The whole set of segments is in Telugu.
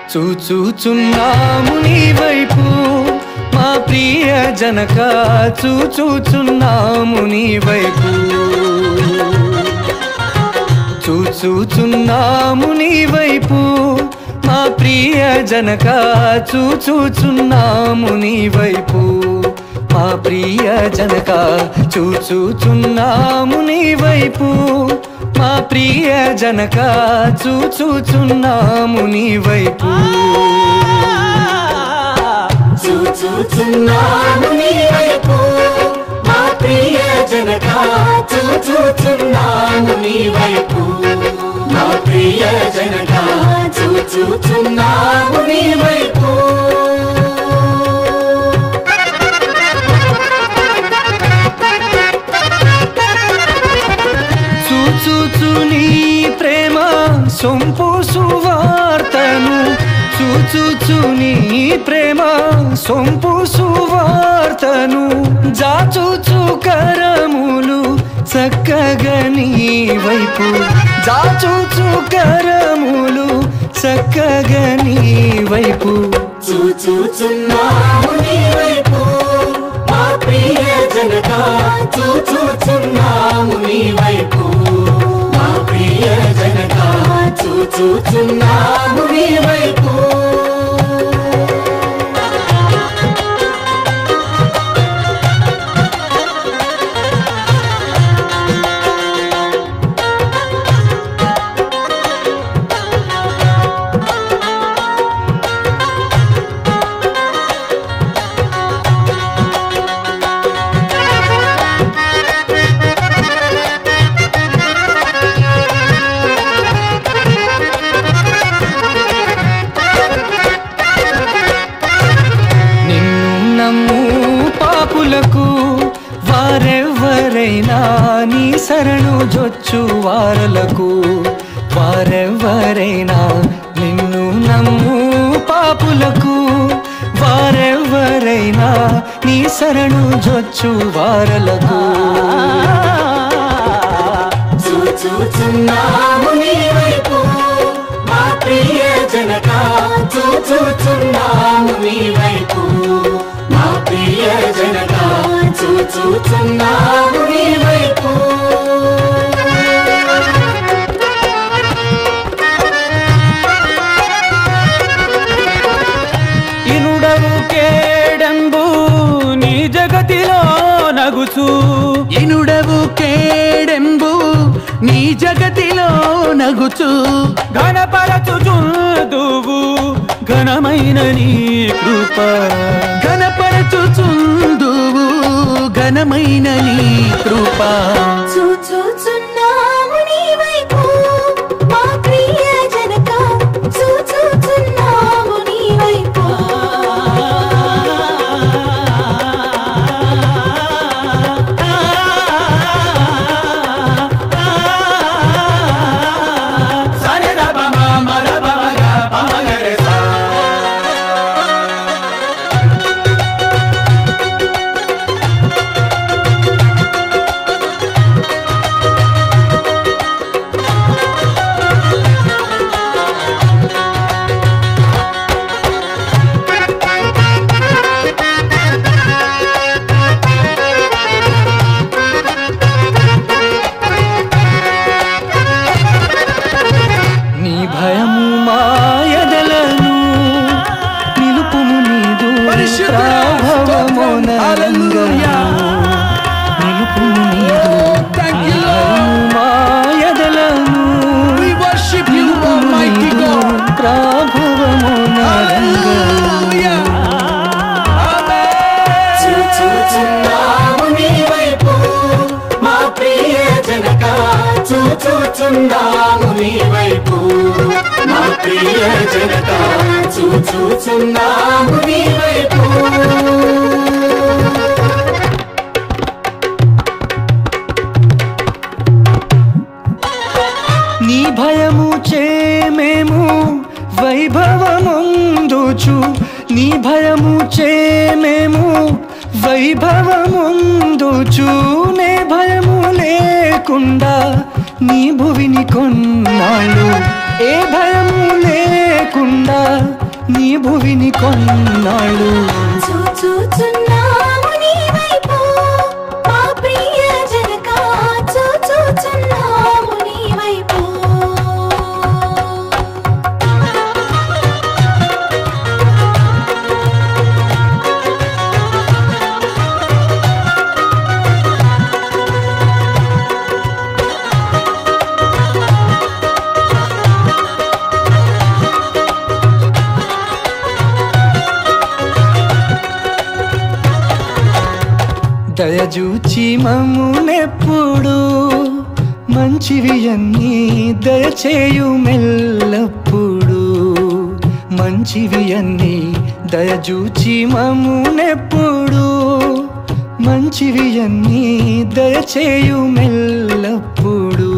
చూచూచున్నాము నీ వైపు మా ప్రియ జనక చూచూచున్నాము నీ వైపు చూచూచున్నాము నీ వైపు మా ప్రియ జనక చూచూచున్నాము నీ వైపు మా ప్రియ జనక చూచూచున్నాము నీ వైపు మా ప్రియ జనక చూచూచున్నాము నీ వైపు చూచుచున్నాము నీ వైపు మా ప్రియ జనక చూచుచున్నాము నీ వైపు మా ప్రియ జనక చూచుచున్నాము నీ వైపు చూచూచు నీ ప్రేమ సొంపు సువార్తను చూచూచు నీ ప్రేమ సొంపు సువార్తను జాచూచు కరములు చక్కగా నీ వైపు జాచూచు కరములు చక్కగా నీ వైపు చూచుచున్నాము నీ వైపు మా ప్రియ జనక చూచుచున్నాము నీ వైపు మా ప్రియ జనక చూచుచున్నాము నీ వైపు నిన్ను నమ్ము పాపులకు వారెవ్వరైనా నీ శరణు జొచ్చు వారలకు వారెవ్వరైనా నిన్ను నమ్ము పాపులకు వారెవ్వరైనా నీ శరణు జొచ్చు వారలకు చూచుచున్నాము నీ వైపు మా ప్రియ జనక చూచుచున్నాము నీ వైపు మా ప్రియ జనక చూచుచున్నాము నీ వైపు ఇనుడవు కేడంబు నీ జగతిలో నగుచు ఇనుడవు కేడెంబు నీ జగతిలో నగుచు ఘనపరచుచుందువు ఘనమైన నీ కృప ఘనపరచుచుందువు ఘనమైన నీ కృప చూచుచున్నాము నీ వైపు మా ప్రియ జనక చూచుచున్నాము నీ వైపు నీ భయము మాయదలను నిలుపుము నీదు ప్రాభవమునంగను నిలుపుము నీదు నీ భయము మాయదలను నిలుపుము నీదు ప్రాభవమునంగను చూచుచున్నాము నీ వైపు మా ప్రియ జనక చూచుచున్నాము నీ వైపు మా ప్రియ జనక చూచుచున్నాము నీ వైపు నీ భయము చే మేము వైభవముందుచు నీ భయము చే మేము వైభవముందుచు నే భయము లేకుండా నీ భువిని కొన్నాళ్ళు ఏ భయము లేకుండా నీ భువిని కొన్నాళ్ళు చూచుచున్నాము నీ వైపు మా ప్రియ జనక చూచుచున్నాము నీ వైపు దయజూచి మమ్మునెప్పుడు మంచివి అన్నీ దయచేయు మెల్లప్పుడు మంచివి అన్నీ దయజూచి మమ్మునెప్పుడు మంచివి అన్నీ దయచేయు మెల్లప్పుడు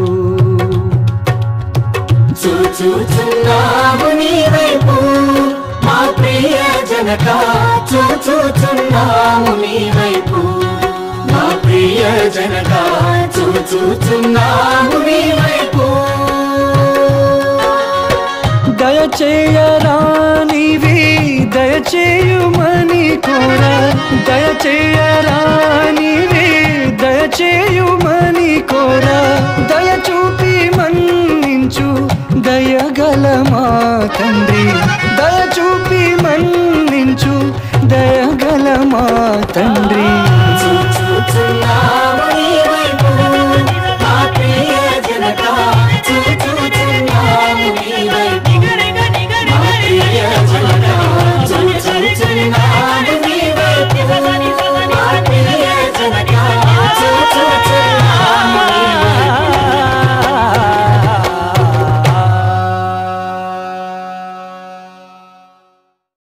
చూచుచున్నాము నీ వైపు మా ప్రియ జనక చూచుచున్నాము నీ వైపు మా ప్రియ జనక చూచుచున్నాము నీ వైపు దయచేయరానివి దయచేయుమని కోర దయచేయరానివి దయచేయుమని కోర దయ చూపి మన్నించు దయగల మా తండ్రి దయ చూపి మన్నించు దయగల మా తండ్రి